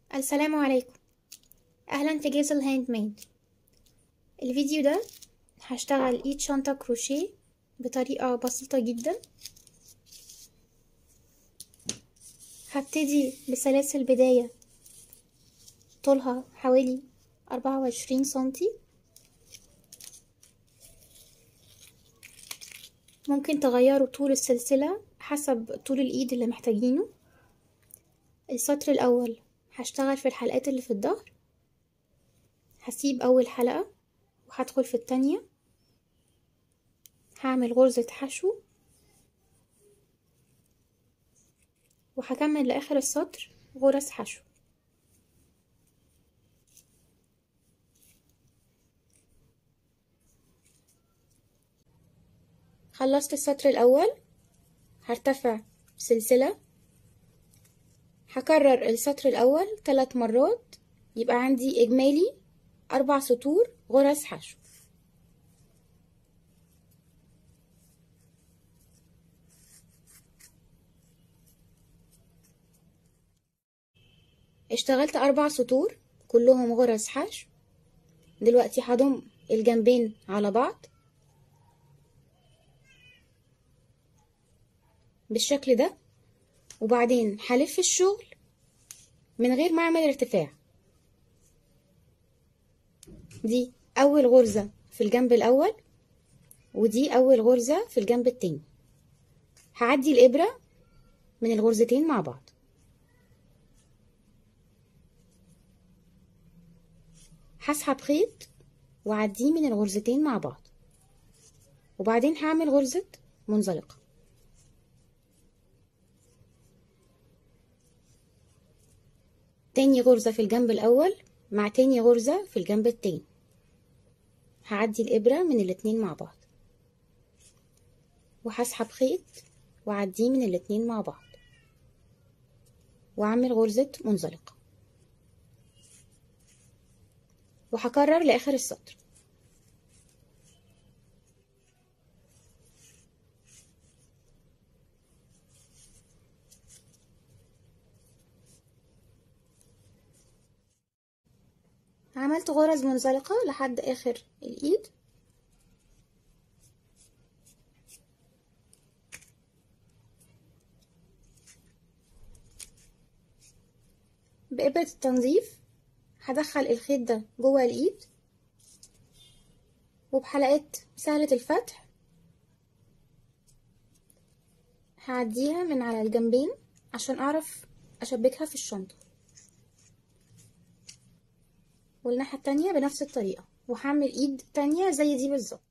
السلام عليكم اهلا في جيز الهاند ميد الفيديو ده هشتغل ايد شنطة كروشيه بطريقة بسيطة جدا هبتدي بسلاسل بداية طولها حوالي أربعة وعشرين سنتي ممكن تغيروا طول السلسلة حسب طول الإيد اللي محتاجينه السطر الأول هشتغل في الحلقات اللي في الظهر هسيب أول حلقة وهدخل في التانية هعمل غرزة حشو وهكمل لآخر السطر غرز حشو خلصت السطر الأول هرتفع سلسلة هكرر السطر الأول ثلاث مرات يبقى عندي إجمالي أربع سطور غرز حشو اشتغلت أربع سطور كلهم غرز حشو دلوقتي هضم الجنبين على بعض بالشكل ده وبعدين هلف الشغل من غير ما اعمل ارتفاع دي اول غرزة في الجنب الاول ودي اول غرزة في الجنب التاني هعدي الابرة من الغرزتين مع بعض هسحب خيط واعديه من الغرزتين مع بعض وبعدين هعمل غرزة منزلقة تاني غرزة في الجنب الأول مع تاني غرزة في الجنب التاني هعدي الإبرة من الاتنين مع بعض وهسحب خيط وأعديه من الاتنين مع بعض وأعمل غرزة منزلقة وهكرر لآخر السطر عملت غرز منزلقة لحد آخر الإيد بإبرة التنظيف هدخل الخيط ده جوه الإيد وبحلقات سهلة الفتح هعديها من على الجنبين عشان أعرف أشبكها في الشنطة والناحية التانية بنفس الطريقة وهعمل ايد تانية زي دي بالظبط